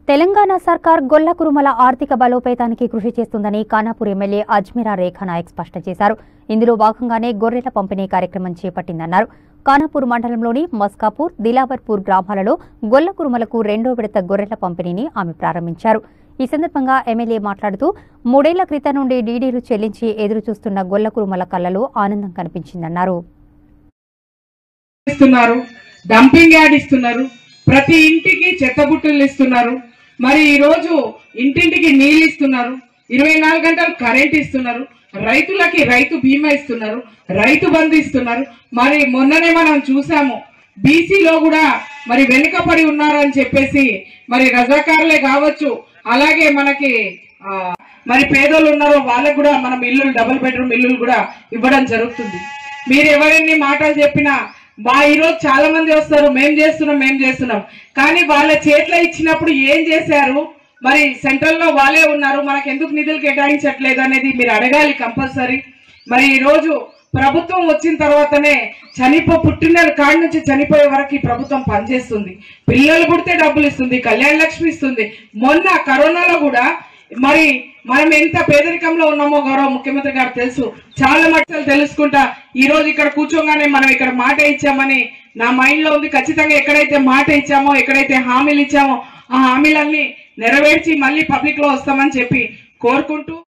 తెలంగాణ సర్కార్ గొల్ల కురుమల ఆర్థిక బలోపేతానికి కృషి చేస్తుందని ఖానాపూర్ ఎమ్మెల్యే అజ్మీరా రేఖా నాయక్ స్పష్టం చేశారు ఇందులో భాగంగానే గొర్రెల పంపిణీ కార్యక్రమం చేపట్టిందన్నారు ఖానాపూర్ మండలంలోని మస్కాపూర్ దిలావర్పూర్ గ్రామాలలో గొల్ల కురుమలకు రెండో విడత గొర్రెల పంపిణీని ఆమె ప్రారంభించారు ఈ సందర్భంగా ఎమ్మెల్యే మాట్లాడుతూ మూడేళ్ల క్రితం నుండి డీడీలు చెల్లించి ఎదురు చూస్తున్న గొల్ల కురుమల కళ్లలో ఆనందం కనిపించిందన్నారు ఇస్తున్నారు డంపింగ్ యార్డ్ ఇస్తున్నారు ప్రతి ఇంటికి చెత్తబుట్టలు ఇస్తున్నారు మరి ఈ రోజు ఇంటింటికి నీళ్ళు ఇస్తున్నారు ఇరవై నాలుగు గంటలు కరెంట్ ఇస్తున్నారు రైతులకి రైతు బీమా ఇస్తున్నారు రైతు బంధు ఇస్తున్నారు మరి మొన్ననే మనం చూసాము బీసీలో కూడా మరి వెనుకబడి ఉన్నారని చెప్పేసి మరి రజాకారులే కావచ్చు అలాగే మనకి ఆ, మరి పేదోళ్ళు ఉన్నారో వాళ్ళకు కూడా మనం ఇల్లులు డబుల్ బెడ్రూమ్ ఇల్లులు కూడా ఇవ్వడం జరుగుతుంది మీరు ఎవరెన్ని మాటలు చెప్పినా మా ఈరోజు చాలా మంది వస్తారు మేం చేస్తున్నాం మేం చేస్తున్నాం కానీ వాళ్ళ చేతిలో ఇచ్చినప్పుడు ఏం చేశారు మరి సెంట్రల్ లో వాళ్ళే ఉన్నారు మనకు ఎందుకు నిధులు కేటాయించట్లేదు అనేది మీరు అడగాలి కంపల్సరీ మరి ఈ రోజు ప్రభుత్వం వచ్చిన తర్వాతనే చనిపో పుట్టిన కాడి నుంచి చనిపోయే వరకు ఈ ప్రభుత్వం పనిచేస్తుంది పిల్లలు పుడితే డబ్బులు ఇస్తుంది కళ్యాణ లక్ష్మి ఇస్తుంది మొన్న కరోనాలో కూడా మరి మనం ఎంత పేదరికంలో ఉన్నామో గౌరవ ముఖ్యమంత్రి గారు తెలుసు చాలా మట్టులు తెలుసుకుంటా ఈ రోజు ఇక్కడ కూర్చోగానే మనం ఇక్కడ మాట ఇచ్చామని నా మైండ్ లో ఉంది ఖచ్చితంగా ఎక్కడైతే మాట ఇచ్చామో ఎక్కడైతే హామీలు ఇచ్చామో ఆ హామీలన్నీ నెరవేర్చి మళ్ళీ పబ్లిక్ లో వస్తామని చెప్పి కోరుకుంటూ